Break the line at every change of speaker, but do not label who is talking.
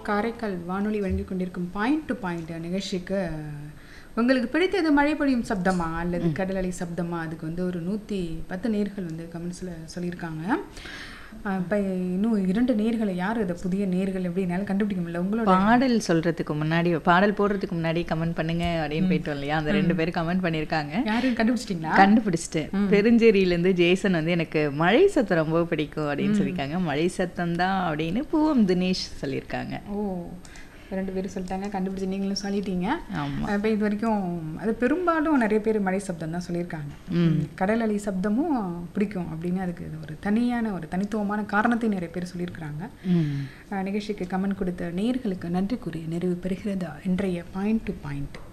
காரைக்கால் வானொலி வழங்கி கொண்டிருக்கும் பாயிண்ட் டு பாயிண்ட் நிகழ்ச்சிக்கு உங்களுக்கு பிடித்தது மழை பொழியும் சப்தமா அல்லது கடல் அலை சப்தமா அதுக்கு வந்து ஒரு நூற்றி பத்து நேர்கள் வந்து கமெண்ட்ஸில் சொல்லியிருக்காங்க இப்போ இன்னும் இரண்டு நேர்களை யார் இது புதிய நேர்கள் எப்படி என்னால் கண்டுபிடிக்க முடியல உங்களோட
பாடல் சொல்றதுக்கு முன்னாடி பாடல் போடுறதுக்கு முன்னாடி கமெண்ட் பண்ணுங்க அப்படின்னு போயிட்டோம் இல்லையா அந்த ரெண்டு பேரும் கமெண்ட் பண்ணியிருக்காங்க
யாரும் கண்டுபிடிச்சிட்டிங்களா
கண்டுபிடிச்சிட்டேன் பெருஞ்சேரியிலேருந்து ஜேசன் வந்து எனக்கு மழை சத்தம் ரொம்ப பிடிக்கும் அப்படின்னு சொல்லியிருக்காங்க மழை சத்தம் தான் அப்படின்னு பூவம் தினேஷ் சொல்லியிருக்காங்க
ஓ ரெண்டு பேரும் சொல்லிட்டாங்க கண்டுபிடிச்சி நீங்களும் சொல்லிட்டீங்க
ஆமா
இப்போ இது வரைக்கும் அது பெரும்பாலும் நிறைய பேர் மழை சப்தம் தான் சொல்லியிருக்காங்க கடல் அலை சப்தமும் பிடிக்கும் அப்படின்னு அதுக்கு இது ஒரு தனியான ஒரு தனித்துவமான காரணத்தை நிறைய பேர் சொல்லியிருக்கிறாங்க
ம்
அஹ் நிகழ்ச்சிக்கு கமெண்ட் கொடுத்த நேயர்களுக்கு நன்றி கூறி நிறைவு பெறுகிறது இன்றைய பாயிண்ட் டு பாயிண்ட்